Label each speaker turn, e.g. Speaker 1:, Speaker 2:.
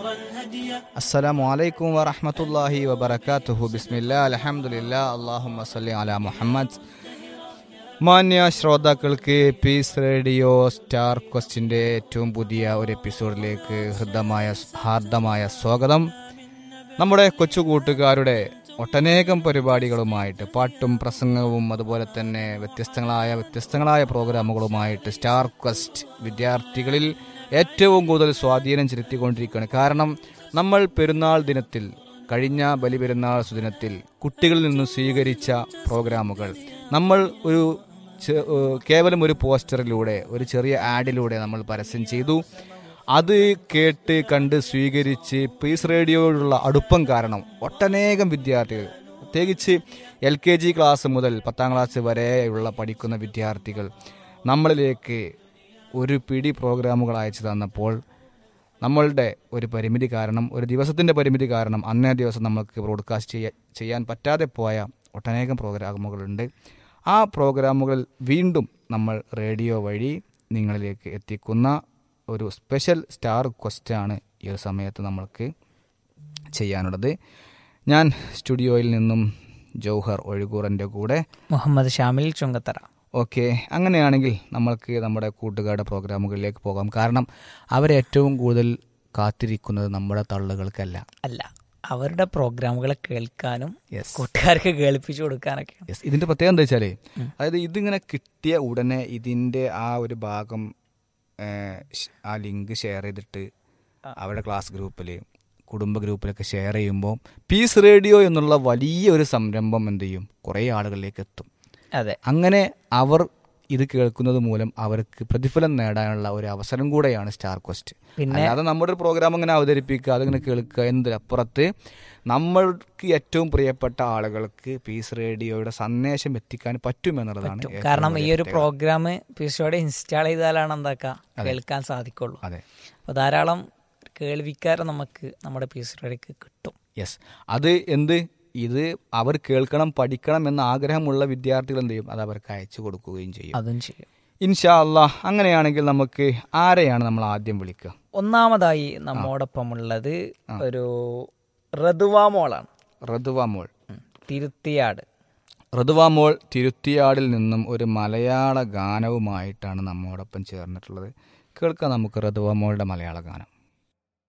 Speaker 1: അസ്സലാമു അലൈക്കും വറഹ്മത്തുള്ളാഹി വബറകാതുഹു ബിസ്മില്ലാ അൽഹംദുലില്ലാ അല്ലാഹുമ്മ സല്ലി അലാ മുഹമ്മദ് മാന്യ ശ്രോതാക്കൾക്ക് പീസ് റേഡിയോ സ്റ്റാർ ക്വസ്റ്റിൻ്റെ ഏറ്റവും പുതിയ ഒരു എപ്പിസോഡിലേക്ക് ഹൃദമായ ഹാർദമായ സ്വാഗതം നമ്മുടെ കൊച്ചു കൂട്ടുകാരുടെ ഒട്ടനേകം പരിപാടികളുമായിട്ട് പാട്ടും പ്രസംഗവും അതുപോലെ തന്നെ വ്യത്യസ്തങ്ങളായ വ്യത്യസ്തങ്ങളായ പ്രോഗ്രാമുകളുമായിട്ട് സ്റ്റാർ ക്വസ്റ്റ് വിദ്യാർത്ഥികളിൽ ഏറ്റവും കൂടുതൽ സ്വാധീനം ചെലുത്തിക്കൊണ്ടിരിക്കുകയാണ് കാരണം നമ്മൾ പെരുന്നാൾ ദിനത്തിൽ കഴിഞ്ഞ ബലിപെരുന്നാൾ സുദിനത്തിൽ കുട്ടികളിൽ നിന്ന് സ്വീകരിച്ച പ്രോഗ്രാമുകൾ നമ്മൾ ഒരു ചെ- ഏഹ് കേവലം ഒരു പോസ്റ്ററിലൂടെ ഒരു ചെറിയ ആഡിലൂടെ നമ്മൾ പരസ്യം ചെയ്തു അത് കേട്ട് കണ്ട് സ്വീകരിച്ച് പീസ് റേഡിയോയോടുള്ള അടുപ്പം കാരണം ഒട്ടനേകം വിദ്യാർത്ഥികൾ പ്രത്യേകിച്ച് എൽ കെ ജി ക്ലാസ് മുതൽ പത്താം ക്ലാസ് വരെയുള്ള പഠിക്കുന്ന വിദ്യാർത്ഥികൾ നമ്മളിലേക്ക് ഒരു പിടി പ്രോഗ്രാമുകൾ അയച്ചു തന്നപ്പോൾ നമ്മളുടെ ഒരു പരിമിതി കാരണം ഒരു ദിവസത്തിൻ്റെ പരിമിതി കാരണം അന്നേ ദിവസം നമുക്ക് ബ്രോഡ്കാസ്റ്റ് ചെയ്യാ ചെയ്യാൻ പറ്റാതെ പോയ ഒട്ടനേകം പ്രോഗ്രാമുകളുണ്ട് ആ പ്രോഗ്രാമുകൾ വീണ്ടും നമ്മൾ റേഡിയോ വഴി നിങ്ങളിലേക്ക് എത്തിക്കുന്ന ഒരു സ്പെഷ്യൽ സ്റ്റാർ ക്വസ്റ്റാണ് ഈ ഒരു സമയത്ത് നമ്മൾക്ക് ചെയ്യാനുള്ളത് ഞാൻ സ്റ്റുഡിയോയിൽ നിന്നും ജൗഹർ ഒഴുകൂറിൻ്റെ കൂടെ
Speaker 2: മുഹമ്മദ് ഷാമിൽ ചുങ്കത്തറ
Speaker 1: ഓക്കെ അങ്ങനെയാണെങ്കിൽ നമ്മൾക്ക് നമ്മുടെ കൂട്ടുകാരുടെ പ്രോഗ്രാമുകളിലേക്ക് പോകാം കാരണം അവരേറ്റവും കൂടുതൽ കാത്തിരിക്കുന്നത് നമ്മുടെ തള്ളുകൾക്കല്ല
Speaker 2: അല്ല അവരുടെ പ്രോഗ്രാമുകൾ കേൾക്കാനും
Speaker 1: യെസ്
Speaker 2: കൂട്ടുകാർക്ക് കേൾപ്പിച്ചു കൊടുക്കാനൊക്കെയാണ്
Speaker 1: യെസ് ഇതിന്റെ പ്രത്യേകത എന്താ വെച്ചാല് അതായത് ഇതിങ്ങനെ കിട്ടിയ ഉടനെ ഇതിന്റെ ആ ഒരു ഭാഗം ഏഹ്, ഷ്- ആ ലിങ്ക് ഷെയർ ചെയ്തിട്ട് അവരുടെ ക്ലാസ് ഗ്രൂപ്പിൽ കുടുംബ ഗ്രൂപ്പിലൊക്കെ ഷെയർ ചെയ്യുമ്പോൾ പീസ് റേഡിയോ എന്നുള്ള വലിയ ഒരു സംരംഭം എന്ത് ചെയ്യും കുറേ ആളുകളിലേക്ക് എത്തും
Speaker 2: അതെ
Speaker 1: അങ്ങനെ അവർ ഇത് കേൾക്കുന്നത് മൂലം അവർക്ക് പ്രതിഫലം നേടാനുള്ള ഒരു അവസരം കൂടെയാണ് സ്റ്റാർ ക്വസ്റ്റ്
Speaker 2: പിന്നെ-
Speaker 1: അല്ലാതെ നമ്മുടെ ഒരു പ്രോഗ്രാം ഇങ്ങനെ അവതരിപ്പിക്കുക അതിങ്ങനെ കേൾക്കുക എന്നതിലപ്പുറത്ത് നമ്മൾക്ക് ഏറ്റവും പ്രിയപ്പെട്ട ആളുകൾക്ക് പീസ് റേഡിയോയുടെ സന്ദേശം എത്തിക്കാൻ പറ്റുമെന്നുള്ളതാണ് ഏറ്റവും
Speaker 2: കാരണം ഈ
Speaker 1: വലിയ
Speaker 2: ഒരു
Speaker 1: പ്രത്യേകത.
Speaker 2: പ്രോഗ്രാം പിസോടെ ഇൻസ്റ്റാൾ ചെയ്താലാണ് എന്താക്കുക കേൾക്കാൻ സാധിക്കുള്ളൂ
Speaker 1: അതെ
Speaker 2: അപ്പോൾ ധാരാളം കേൾവിക്കാരെ നമുക്ക് നമ്മുടെ പിസോടേക്ക് കിട്ടും
Speaker 1: യെസ് അത് എന്ത് ഇത് അവർ കേൾക്കണം പഠിക്കണം എന്ന ആഗ്രഹമുള്ള വിദ്യാർത്ഥികൾ എന്ത് ചെയ്യും അത് അവർക്ക് അയച്ചു കൊടുക്കുകയും ചെയ്യും
Speaker 2: അതും ചെയ്യും
Speaker 1: ഇൻഷാ അള്ളാഹ് അങ്ങനെയാണെങ്കിൽ നമുക്ക് ആരെയാണ് നമ്മൾ ആദ്യം വിളിക്കുക
Speaker 2: ഒന്നാമതായി നമ്മോടൊപ്പം ഉള്ളത് ഒരു റതുവാമോളാണ്
Speaker 1: റതുവ മോൾ
Speaker 2: തിരുത്തിയാട്
Speaker 1: ഋതുവ മോൾ തിരുത്തിയാടിൽ നിന്നും ഒരു മലയാള ഗാനവുമായിട്ടാണ് നമ്മോടൊപ്പം ചേർന്നിട്ടുള്ളത് കേൾക്കാം നമുക്ക് ഋതുവ മോളുടെ മലയാള ഗാനം